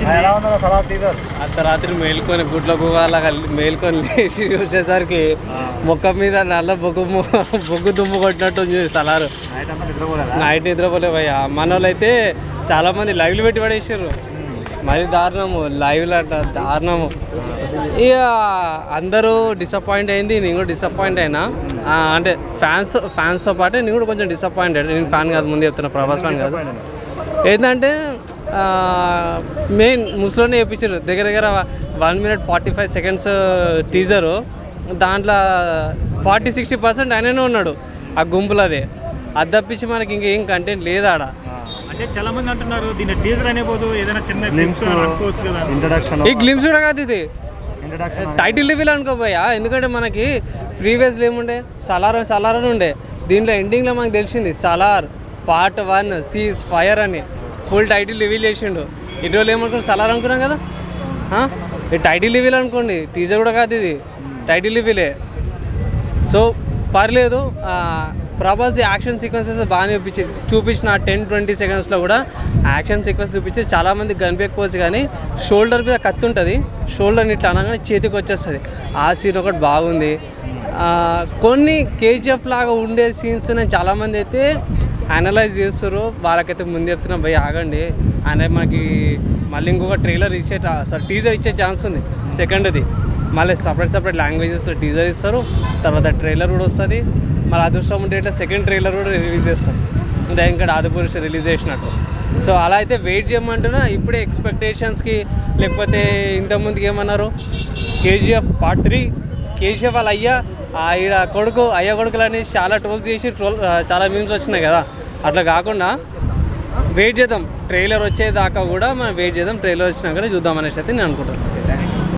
ఎలా ఉందన్న సలార్ టీజర్ అర్ధరాత్రి మేల్కొని గుడ్ల గుగాలాగా మేల్కొని లేచి చూసేసరికి మొక్క మీద నల్ల బొగ్గు ము- బొగ్గు దుమ్ము కొట్టినట్టు ఉంది సలారు నైట్ అంతా నిద్రపోలేదా నైట్ నిద్రపోలే భయ్య మన వాళ్ళు అయితే చాలా మంది లైవ్లు పెట్టి పడేసారు మరి దారుణము లైవ్లు అంట దారుణము ఇక అందరూ డిసప్పాయింట్ అయింది నేను కూడా డిసప్పాయింట్ అయినా ఆ, అంటే ఫ్యాన్స్ ఫ్యాన్స్తో పాటు నేను కూడా కొంచెం డిసప్పాయింటెడ్ నేను ఫ్యాన్ కాదు ముందు చెప్తున్నా ప్రభాస్ ఫ్యాన్ కాదు ఏంటంటే మెయిన్ ముస్లోనే వేయించారు దగ్గర దగ్గర one minute forty five seconds teaser దాంట్లో ఫార్టీ సిక్స్టీ పర్సెంట్ ఆయననే ఉన్నాడు ఆ గుంపులదే అది తప్పించి మనకి ఇంకేం కంటెంట్ లేదు ఆడ అంటే చాలా మంది అంటున్నారు దీని టీజర్ అనే పోదు ఏదైనా చిన్న గ్లిమ్స్ clips అనుకోవచ్చు కదా ఇంట్రడక్షన్ ఈ గ్లిమ్స్ కూడా కాదు ఇది ఇంట్రడక్షన్ టైటిల్ రివీల్ అనుకోపోయా ఎందుకంటే మనకి ప్రీవియస్లో ఏముండే సలార్ అని సలార్ అని ఉండే దీంట్లో ఎండింగ్లో మనకు తెలిసింది Salaar part one ceasefire అని ఫుల్ టైటిల్ రివీల్ చేసిండు ఇటీవల ఏమనుకున్నాం సలార్ అనుకున్నాం కదా ఆ? ఈ టైటిల్ రివీల్ అనుకోండి టీజర్ కూడా కాదు ఇది టైటిల్ రివీలే సో పర్లేదు ఆ, ప్రభాస్ది యాక్షన్ సీక్వెన్సెస్ బాగానే చూపించి చూపించిన టెన్ ట్వంటీ సెకండ్స్లో కూడా యాక్షన్ సీక్వెన్స్ చూపించి చాలామంది కనిపించకపోవచ్చు కానీ షోల్డర్ మీద కత్తి ఉంటుంది షోల్డర్ని ఇట్లా అనగానే చేతికి వచ్చేస్తుంది ఆ సీన్ ఒకటి బాగుంది ఆ, కొన్ని కేజీఎఫ్ లాగా ఉండే సీన్స్ చాలామంది అయితే అనలైజ్ చేస్తారు వాళ్ళకైతే ముందు చెప్తున్నా భయ్ ఆగండి అనే మనకి మళ్ళీ ఇంకొక ట్రైలర్ ఇచ్చే సారీ టీజర్ ఇచ్చే ఛాన్స్ ఉంది సెకండ్ది మళ్ళీ సపరేట్ సపరేట్ లాంగ్వేజెస్తో టీజర్ ఇస్తారు తర్వాత ట్రైలర్ కూడా వస్తుంది మళ్ళీ అదృష్టం ఉంటే ఇట్లా సెకండ్ ట్రైలర్ కూడా రిలీజ్ చేస్తారు అంటే ఇంకా ఆదిపురుష రిలీజ్ చేసినట్టు సో అలా అయితే వెయిట్ చేయమంటున్నా ఇప్పుడే ఎక్స్పెక్టేషన్స్కి లేకపోతే ఇంతకుముందుకి ఏమన్నారు కేజీఎఫ్ పార్ట్ త్రీ కేజీఎఫ్ వాళ్ళ అయ్యా ఆ ఈడ కొడుకు అయ్య కొడుకులని చాలా ట్రోల్స్ చేసి ట్రోల్ చాలా మీమ్స్ వచ్చినాయి కదా అట్లా కాకుండా వెయిట్ చేద్దాం ట్రైలర్ వచ్చేదాకా కూడా మనం వెయిట్ చేద్దాం ట్రైలర్ వచ్చినాకనే చూద్దాం అనేసి అయితే నేను అనుకుంటాను